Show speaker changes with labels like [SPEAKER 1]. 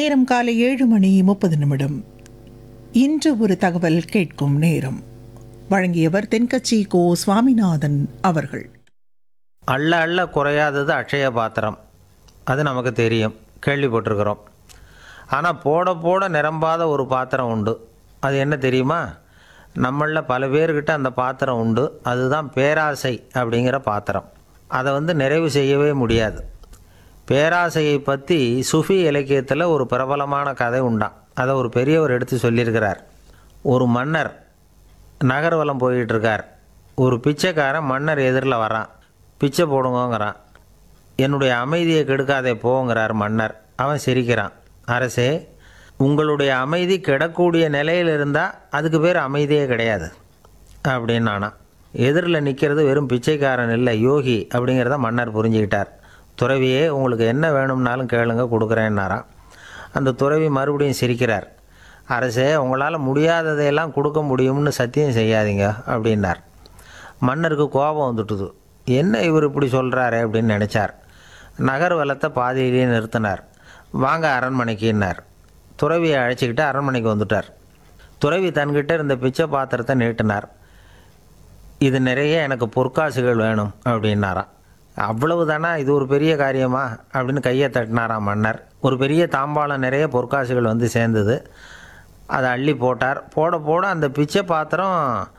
[SPEAKER 1] நேரம் காலை ஏழு மணி முப்பது நிமிடம் இன்று ஒரு தகவல் கேட்கும் நேரம் வழங்கியவர் தென்கட்சி கோ சுவாமிநாதன் அவர்கள்
[SPEAKER 2] அள்ள அள்ள குறையாதது அட்சய பாத்திரம் அது நமக்கு தெரியும் கேள்விப்பட்டிருக்கிறோம் ஆனால் போட போட நிரம்பாத ஒரு பாத்திரம் உண்டு அது என்ன தெரியுமா நம்மளில் பல பேர்கிட்ட அந்த பாத்திரம் உண்டு அதுதான் பேராசை அப்படிங்கிற பாத்திரம் அதை வந்து நிறைவு செய்யவே முடியாது பேராசையை பற்றி சுஃபி இலக்கியத்தில் ஒரு பிரபலமான கதை உண்டாம் அதை ஒரு பெரியவர் எடுத்து சொல்லியிருக்கிறார் ஒரு மன்னர் நகர்வலம் போயிட்டு இருக்கார் ஒரு பிச்சைக்காரன் மன்னர் எதிரில் வரான் பிச்சை போடுங்கங்கிறான் என்னுடைய அமைதியை கெடுக்காதே போங்கிறார் மன்னர் அவன் சிரிக்கிறான் அரசே உங்களுடைய அமைதி கெடக்கூடிய நிலையில் இருந்தால் அதுக்கு பேர் அமைதியே கிடையாது அப்படின்னு நானா எதிரில் நிற்கிறது வெறும் பிச்சைக்காரன் இல்லை யோகி அப்படிங்கிறத மன்னர் புரிஞ்சுக்கிட்டார் துறவியே உங்களுக்கு என்ன வேணும்னாலும் கேளுங்க கொடுக்குறேன்னாராம் அந்த துறவி மறுபடியும் சிரிக்கிறார் அரசே உங்களால் முடியாததையெல்லாம் கொடுக்க முடியும்னு சத்தியம் செய்யாதீங்க அப்படின்னார் மன்னருக்கு கோபம் வந்துட்டுது என்ன இவர் இப்படி சொல்கிறாரு அப்படின்னு நினச்சார் நகர் வளத்தை பாதியிலேயே நிறுத்தினார் வாங்க அரண்மனைக்குன்னார் துறவியை அழைச்சிக்கிட்டு அரண்மனைக்கு வந்துட்டார் துறவி தன்கிட்ட இருந்த பிச்சை பாத்திரத்தை நீட்டினார் இது நிறைய எனக்கு பொற்காசுகள் வேணும் அப்படின்னாராம் அவ்வளவு தானா இது ஒரு பெரிய காரியமா அப்படின்னு கையை தட்டினாராம் மன்னர் ஒரு பெரிய தாம்பாளம் நிறைய பொற்காசுகள் வந்து சேர்ந்தது அதை அள்ளி போட்டார் போட போட அந்த பிச்சை பாத்திரம்